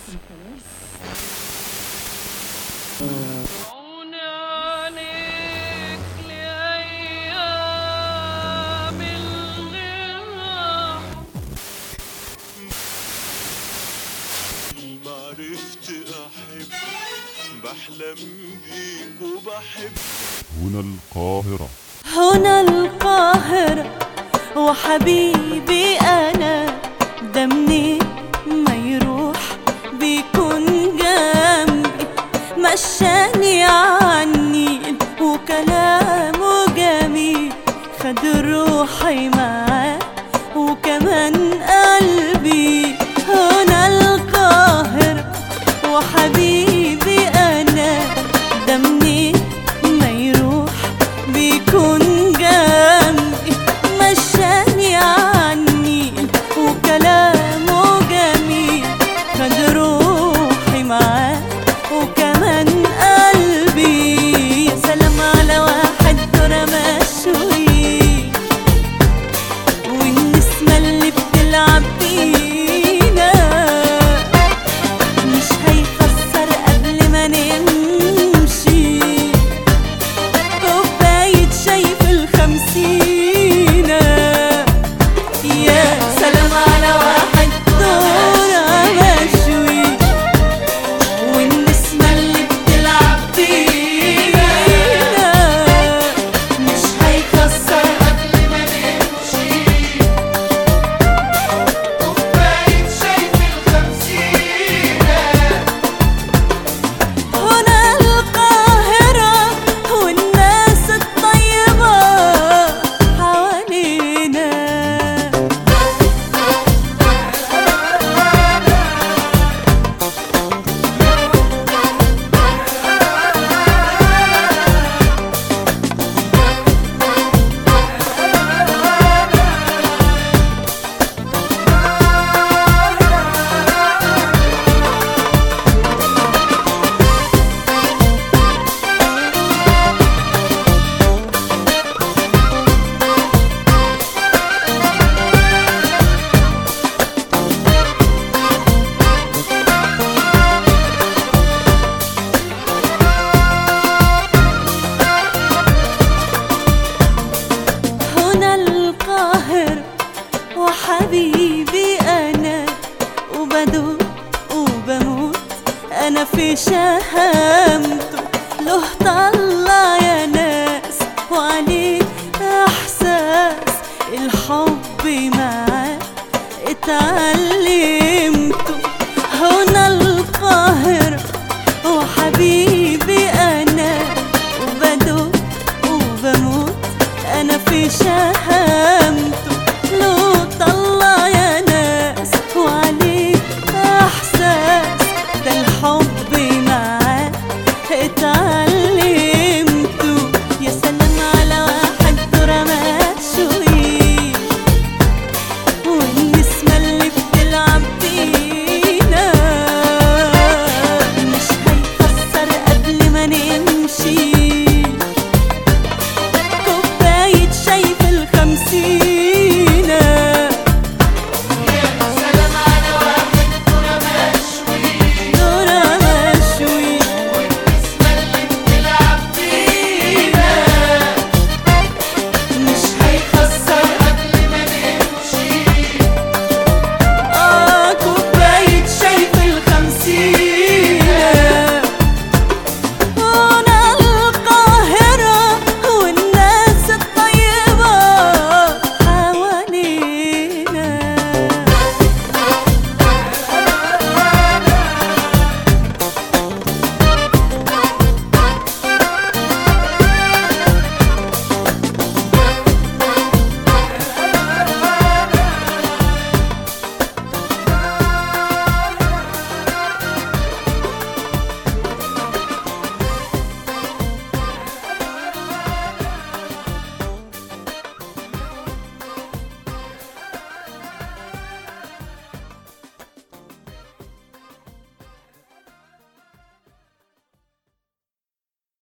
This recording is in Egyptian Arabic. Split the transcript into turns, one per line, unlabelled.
عون عليك لأيام الغرام
ما عرفت أحب بحلم بيك وبحب
هنا القاهرة
هنا القاهرة وحبيبي أنا ده منين ما يروح بيكون جنبي مشاني عني وكلامه جميل خد روحي معاه وكمان قلبي هنا القاهرة وحبيبي أنا ده منين ما يروح بيكون جنبي مشاني عني وكلامه جميل خد روحي معاه وكمان قلبي يا سلام على واحد دورة مشوي والنسمة اللي بتلعب بينا مش هيخسر قبل ما نمشي كوباية شاي في الخمسينة يا سلام على واحد دورة مشوي والنسمة اللي بتلعب بينا مش هيكسر قبل ما نمشي كوباية شاي في الخمسينة هنا القاهرة والناس الطيبة حوالينا هنا القاهرة وحبيبي أنا وبدوق وبموت أنا في شهامته له طلع يا ناس وعليه إحساس الحب معاه اتعلم